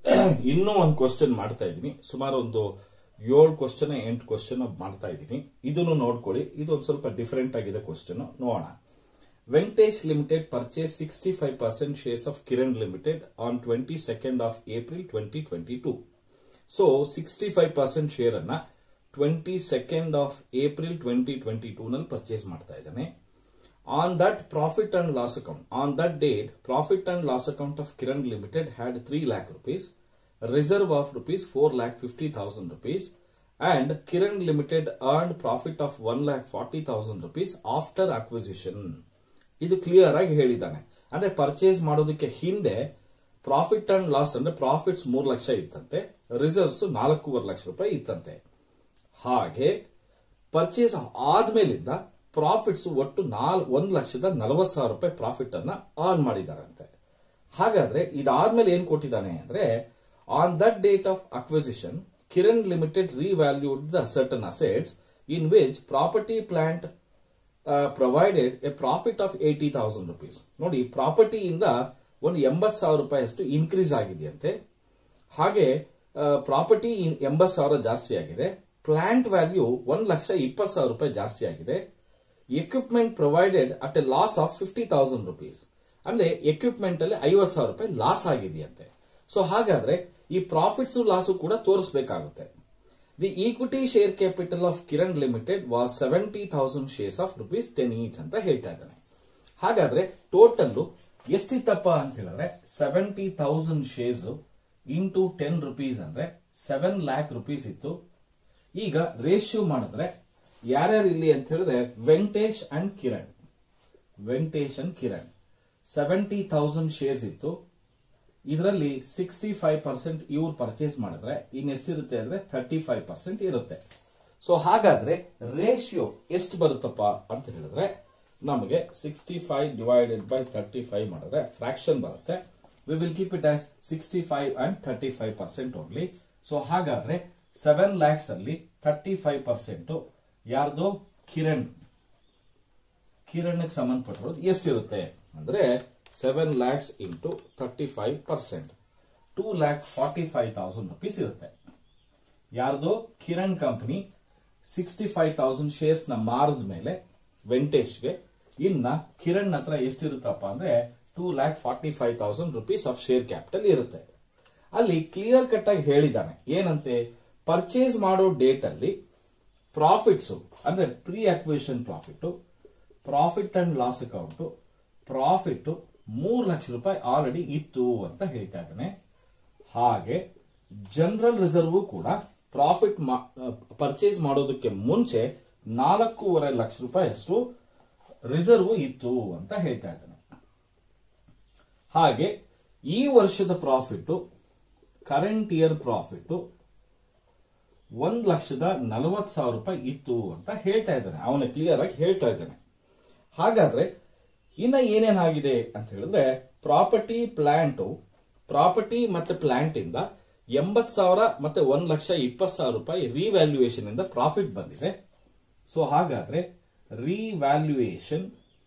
ಇನ್ನೂ ಒಂದು ಕ್ವಶನ್ ಮಾಡ್ತಾ ಇದ್ದೀನಿ ಸುಮಾರು ಒಂದು ಏಳು ಕ್ವಶನ್ ಎಂಟು ಕ್ವಶನ್ ಮಾಡ್ತಾ ಇದ್ದೀನಿ ಇದನ್ನು ನೋಡ್ಕೊಳ್ಳಿ ಇದು ಒಂದು ಸ್ವಲ್ಪ ಡಿಫರೆಂಟ್ ಆಗಿದೆ ಕ್ವಶನ್ ನೋಡೋಣ Venkatesh Limited purchase sixty five percent shares of Kiran Limited on twenty second of April twenty twenty two so sixty five percent share ಅನ್ನ twenty second of April twenty twenty two ನಲ್ಲಿ ಪರ್ಚೇಸ್ ಮಾಡ್ತಾ ಇದ್ದಾನೆ On that profit and loss account, on that date, profit and loss account of Kiran Limited had 3 lakh rupees, reserve of rupees 4 lakh 50,000 rupees, and Kiran Limited earned profit of 1 lakh 40,000 rupees after acquisition. ಇದು clear ಆಗಿ ಹೇಳಿದ್ದಾನೆ ಅಂದ್ರೆ purchase ಮಾಡೋದಕ್ಕೆ ಹಿಂದೆ profit and loss ಅಂದ್ರೆ profits ಮೂರು ಲಕ್ಷ ಇತ್ತಂತೆ ರಿಸರ್ವ್ಸ್ ನಾಲ್ಕೂವರೆ ಲಕ್ಷ ರೂಪಾಯಿ ಇತ್ತಂತೆ ಹಾಗೆ ಪರ್ಚೇಸ್ ಆದ್ಮೇಲಿಂದ ಪ್ರಾಫಿಟ್ಸ್ ಒಟ್ಟು ನಾಲ್ ಒಂದ್ ಲಕ್ಷದ ನಲವತ್ತು ಸಾವಿರ ರೂಪಾಯಿ ಪ್ರಾಫಿಟ್ ಅನ್ನ ಆನ್ ಮಾಡಿದಾರಂತೆ ಹಾಗಾದ್ರೆ ಇದಾದ್ಮೇಲೆ ಏನ್ ಕೊಟ್ಟಿದ್ದಾನೆ ಅಂದ್ರೆ on that date of acquisition Kiran Limited revalued the certain assets in which property plant provided a profit of eighty thousand rupees ನೋಡಿ ಪ್ರಾಪರ್ಟಿಯಿಂದ ಒಂದು ಎಂಬತ್ ಸಾವಿರ ರೂಪಾಯಿ ಅಷ್ಟು ಇನ್ಕ್ರೀಸ್ ಆಗಿದೆಯಂತೆ ಹಾಗೆ ಪ್ರಾಪರ್ಟಿ ಎಂಬತ್ ಸಾವಿರ ಜಾಸ್ತಿ ಆಗಿದೆ ಪ್ಲಾಂಟ್ ವ್ಯಾಲ್ಯೂ ಒಂದ್ ಲಕ್ಷ ಇಪ್ಪತ್ತು ಸಾವಿರ ರೂಪಾಯಿ ಜಾಸ್ತಿ ಆಗಿದೆ equipment provided at a loss of fifty thousand rupees ಅಂದ್ರೆ ಎಕ್ವಿಪ್ಮೆಂಟ್ ಅಲ್ಲಿ ಐವತ್ತು ಸಾವಿರ ರೂಪಾಯಿ ಲಾಸ್ ಆಗಿದೆಯಂತೆ ಸೊ ಹಾಗಾದ್ರೆ ಈ ಪ್ರಾಫಿಟ್ಸ್ ಲಾಸು ಕೂಡ ತೋರಿಸಬೇಕಾಗುತ್ತೆ the equity share capital of Kiran Limited was seventy thousand shares of rupees ten each ಅಂತ ಹೇಳ್ತಾ ಇದ್ದಾನೆ ಹಾಗಾದ್ರೆ ಟೋಟಲ್ ಎಷ್ಟಿತ್ತಪ್ಪ ಅಂತ ಹೇಳಿದ್ರೆ seventy thousand shares into ten rupees ಅಂದ್ರೆ ಸೆವೆನ್ ಲ್ಯಾಕ್ ರುಪೀಸ್ ಇತ್ತು ಈಗ ರೇಷ್ಯೂ ಮಾಡಿದ್ರೆ ಯಾರ್ಯಾರು ಇಲ್ಲಿ ಅಂತ ಹೇಳಿದ್ರೆ Venkatesh and Kiran Venkatesh and Kiran seventy thousand shares ಇತ್ತು ಇದರಲ್ಲಿ ಸಿಕ್ಸ್ಟಿ ಫೈವ್ ಪರ್ಸೆಂಟ್ ಇವ್ರು ಪರ್ಚೇಸ್ ಮಾಡಿದ್ರೆ ಇನ್ನೆಷ್ಟಿರುತ್ತೆ ಅಂದ್ರೆ ಥರ್ಟಿ ಫೈವ್ ಪರ್ಸೆಂಟ್ ಇರುತ್ತೆ ಸೊ ಹಾಗಾದ್ರೆ ರೇಷಿಯೋ ಎಷ್ಟು ಬರುತ್ತಪ್ಪ ಅಂತ ಹೇಳಿದ್ರೆ ನಮಗೆ sixty five divided by thirty five ಮಾಡಿದ್ರೆ ಫ್ರಾಕ್ಷನ್ ಬರುತ್ತೆ we will keep it as sixty five and thirty five percent only so ಹಾಗಾದ್ರೆ ಸೆವೆನ್ ಲ್ಯಾಕ್ಸ್ ಅಲ್ಲಿ ಥರ್ಟಿ ಫೈವ್ ಪರ್ಸೆಂಟ್ ಯಾರ್ದು ಕಿರಣ್ ಕಿರಣ್ ಸಂಬಂಧಪಟ್ಟಿರೋದು ಎಷ್ಟಿರುತ್ತೆ ಅಂದ್ರೆ seven lakhs into thirty five percent two lakh forty five thousand rupees ಇರುತ್ತೆ ಯಾರ್ದು Kiran company sixty five thousand shares ನ ಮಾರದ ಮೇಲೆ ವೆಂಕಟೇಶ್ಗೆ ಇನ್ನ ಕಿರಣ್ ಹತ್ರ ಎಷ್ಟಿರುತ್ತಪ್ಪ ಅಂದ್ರೆ two lakh forty five thousand rupees of share capital ಇರುತ್ತೆ ಅಲ್ಲಿ ಕ್ಲಿಯರ್ ಕಟ್ ಆಗಿ ಹೇಳಿದ್ದಾನೆ ಏನಂತೆ ಪರ್ಚೇಸ್ ಮಾಡೋ ಡೇಟ್ ಅಲ್ಲಿ ಪ್ರಾಫಿಟ್ಸ್ ಅಂದ್ರೆ pre acquisition profit profit and loss account profit ಮೂರು ಲಕ್ಷ ರೂಪಾಯಿ ಆಲ್ರೆಡಿ ಇತ್ತು ಅಂತ ಹೇಳ್ತಾ ಇದ್ದಾನೆ ಹಾಗೆ ಜನರಲ್ ರಿಸರ್ವ್ ಕೂಡ ಪ್ರಾಫಿಟ್ ಪರ್ಚೇಸ್ ಮಾಡೋದಕ್ಕೆ ಮುಂಚೆ ನಾಲ್ಕೂವರೆ ಲಕ್ಷ ರೂಪಾಯಿ ಅಷ್ಟು ರಿಸರ್ವ್ ಇತ್ತು ಅಂತ ಹೇಳ್ತಾ ಇದ್ದಾನೆ ಹಾಗೆ ಈ ವರ್ಷದ ಪ್ರಾಫಿಟ್ ಕರೆಂಟ್ ಇಯರ್ ಪ್ರಾಫಿಟ್ ಒಂದ್ ಲಕ್ಷದ ನಲವತ್ ಸಾವಿರ ರೂಪಾಯಿ ಇತ್ತು ಅಂತ ಹೇಳ್ತಾ ಇದ್ದಾನೆ ಅವನ ಕ್ಲಿಯರ್ ಆಗಿ ಹೇಳ್ತಾ ಇದ್ದಾನೆ ಹಾಗಾದ್ರೆ ಇನ್ನ ಏನೇನಾಗಿದೆ ಅಂತ ಹೇಳಿದ್ರೆ ಪ್ರಾಪರ್ಟಿ ಪ್ಲಾಂಟ್ ಪ್ರಾಪರ್ಟಿ ಮತ್ತೆ ಪ್ಲಾಂಟ್ ಇಂದ ಎಂಬತ್ ಸಾವಿರ ಮತ್ತೆ ಒಂದ್ ಲಕ್ಷ ಇಪ್ಪತ್ತು ಸಾವಿರ ರೂಪಾಯಿ ರಿವ್ಯಾಲ್ಯೂಯೇಷನ್ ಇಂದ ಪ್ರಾಫಿಟ್ ಬಂದಿದೆ ಸೊ ಹಾಗಾದ್ರೆ ರಿವ್ಯಾಲ್ಯೂಯೇಷನ್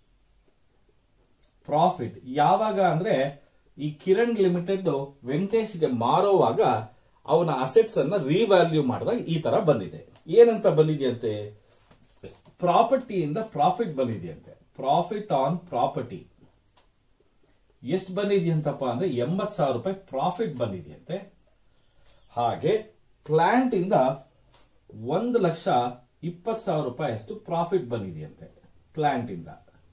ಪ್ರಾಫಿಟ್ ಯಾವಾಗ ಅಂದ್ರೆ ಈ ಕಿರಣ್ ಲಿಮಿಟೆಡ್ ವೆಂಕಟೇಶ್ಗೆ ಮಾರೋವಾಗ ಅವನ ಅಸೆಟ್ಸ್ ಅನ್ನ ರಿವ್ಯಾಲ್ಯೂ ಮಾಡಿದಾಗ ಈ ತರ ಬಂದಿದೆ ಏನಂತ ಬಂದಿದೆಯಂತೆ ಪ್ರಾಪರ್ಟಿಯಿಂದ ಪ್ರಾಫಿಟ್ ಬಂದಿದೆಯಂತೆ ಪ್ರಾಫಿಟ್ ಆನ್ ಪ್ರಾಪರ್ಟಿ ಎಷ್ಟು ಬಂದಿದೆಯಂತಪ್ಪ ಅಂದ್ರೆ ಎಂಬತ್ ಸಾವಿರ ರೂಪಾಯಿ ಪ್ರಾಫಿಟ್ ಬಂದಿದೆಯಂತೆ ಹಾಗೆ ಪ್ಲಾಂಟ್ ಇಂದ ಒಂದು ಲಕ್ಷ ಇಪ್ಪತ್ತು ಸಾವಿರ ರೂಪಾಯಿ ಅಷ್ಟು ಪ್ರಾಫಿಟ್ ಬಂದಿದೆಯಂತೆ ಪ್ಲಾಂಟ್ ಇಂದ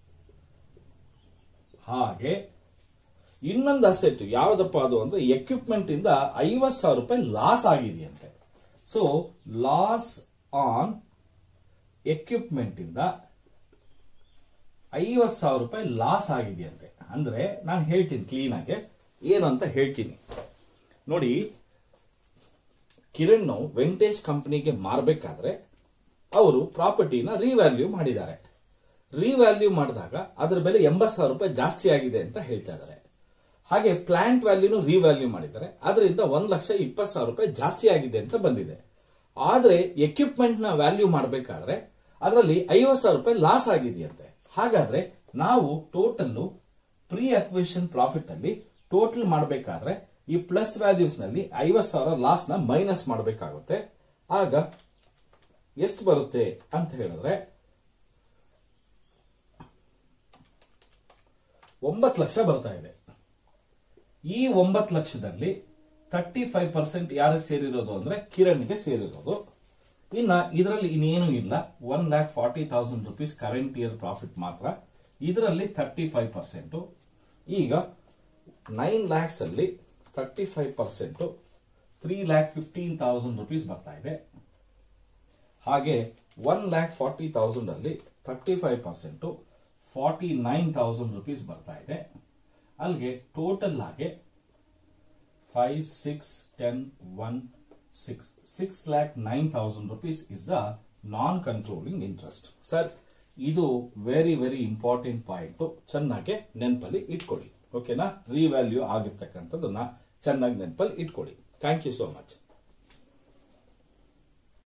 ಹಾಗೆ ಇನ್ನೊಂದು ಅಸೆಟ್ ಯಾವ್ದಪ್ಪ ಅದು ಅಂದ್ರೆ ಎಕ್ವಿಪ್ಮೆಂಟ್ ಇಂದ ಐವತ್ ಸಾವಿರ ರೂಪಾಯಿ ಲಾಸ್ ಆಗಿದೆಯಂತೆ ಸೊ ಲಾಸ್ ಆನ್ ಎಕ್ವಿಪ್ಮೆಂಟ್ ಇಂದ ಐವತ್ ಸಾವಿರ ರೂಪಾಯಿ ಲಾಸ್ ಆಗಿದೆಯಂತೆ ಅಂದ್ರೆ ನಾನು ಹೇಳ್ತೀನಿ ಕ್ಲೀನ್ ಆಗಿ ಏನು ಅಂತ ಹೇಳ್ತೀನಿ ನೋಡಿ ಕಿರಣ್ ವೆಂಕಟೇಶ್ ಕಂಪನಿಗೆ ಮಾರಬೇಕಾದ್ರೆ ಅವರು ಪ್ರಾಪರ್ಟಿನ ರಿವ್ಯಾಲ್ಯೂ ಮಾಡಿದ್ದಾರೆ ರಿವ್ಯಾಲ್ಯೂ ಮಾಡಿದಾಗ ಅದರ ಬೆಲೆ ಎಂಬತ್ತು ಸಾವಿರ ರೂಪಾಯಿ ಜಾಸ್ತಿ ಆಗಿದೆ ಅಂತ ಹೇಳ್ತಾ ಇದ್ದಾರೆ ಹಾಗೆ ಪ್ಲಾಂಟ್ ವ್ಯಾಲ್ಯೂನು ರಿವ್ಯಾಲ್ಯೂ ಮಾಡಿದ್ದಾರೆ ಅದರಿಂದ ಒಂದ್ ಲಕ್ಷ ಇಪ್ಪತ್ತು ಸಾವಿರ ರೂಪಾಯಿ ಜಾಸ್ತಿ ಆಗಿದೆ ಅಂತ ಬಂದಿದೆ ಆದ್ರೆ ಎಕ್ವಿಪ್ಮೆಂಟ್ ನ ವ್ಯಾಲ್ಯೂ ಮಾಡಬೇಕಾದ್ರೆ ಅದರಲ್ಲಿ ಐವತ್ತು ಸಾವಿರ ರೂಪಾಯಿ ಲಾಸ್ ಆಗಿದೆಯಂತೆ ಹಾಗಾದ್ರೆ ನಾವು ಟೋಟಲ್ ಪ್ರೀ ಅಕ್ವಿಷನ್ ಪ್ರಾಫಿಟ್ ಅಲ್ಲಿ ಟೋಟಲ್ ಮಾಡಬೇಕಾದ್ರೆ ಈ ಪ್ಲಸ್ ವ್ಯಾಲ್ಯೂಸ್ ನಲ್ಲಿ ಐವತ್ ಸಾವಿರ ಲಾಸ್ ನ ಮೈನಸ್ ಮಾಡಬೇಕಾಗುತ್ತೆ ಆಗ ಎಷ್ಟು ಬರುತ್ತೆ ಅಂತ ಹೇಳಿದ್ರೆ ಒಂಬತ್ತು ಲಕ್ಷ ಬರ್ತಾ ಇದೆ ಈ ಒಂಬತ್ತು ಲಕ್ಷದಲ್ಲಿ ತರ್ಟಿ ಫೈವ್ ಪರ್ಸೆಂಟ್ ಯಾರಿಗೆ ಸೇರಿರೋದು ಅಂದ್ರೆ ಕಿರಣ್ಗೆ ಸೇರಿರೋದು ಇನ್ನ ಇದರಲ್ಲಿ ಇನ್ನೇನು ಇಲ್ಲ one lakh forty thousand rupees current year profit ಮಾತ್ರ ಇದರಲ್ಲಿ ತರ್ಟಿ ಫೈವ್ ಪರ್ಸೆಂಟ್ ಈಗ ನೈನ್ ಲ್ಯಾಕ್ಸ್ ಅಲ್ಲಿ thirty five percent three lakh fifteen thousand rupees ಬರ್ತಾ ಇದೆ ಹಾಗೆ ಒನ್ ಲ್ಯಾಕ್ ಫಾರ್ಟಿ ತೌಸಂಡ್ ಅಲ್ಲಿ thirty five percent forty nine thousand rupees ಬರ್ತಾ ಇದೆ ಅಲ್ಲಿಗೆ ಟೋಟಲ್ ಆಗಿ five six ten one six six lakh nine thousand rupees is the non controlling interest sir ಇದು very very important point ಚೆನ್ನಾಗಿ ನೆನಪಲ್ಲಿ ಇಟ್ಕೊಳ್ಳಿ ಓಕೆನಾ ರಿವ್ಯಾಲ್ಯೂ ಆಗಿರ್ತಕ್ಕಂಥದ್ದನ್ನ ಚೆನ್ನಾಗಿ ನೆನಪಲ್ಲಿ ಇಟ್ಕೊಳ್ಳಿ ಥ್ಯಾಂಕ್ ಯು ಸೋ ಮಚ್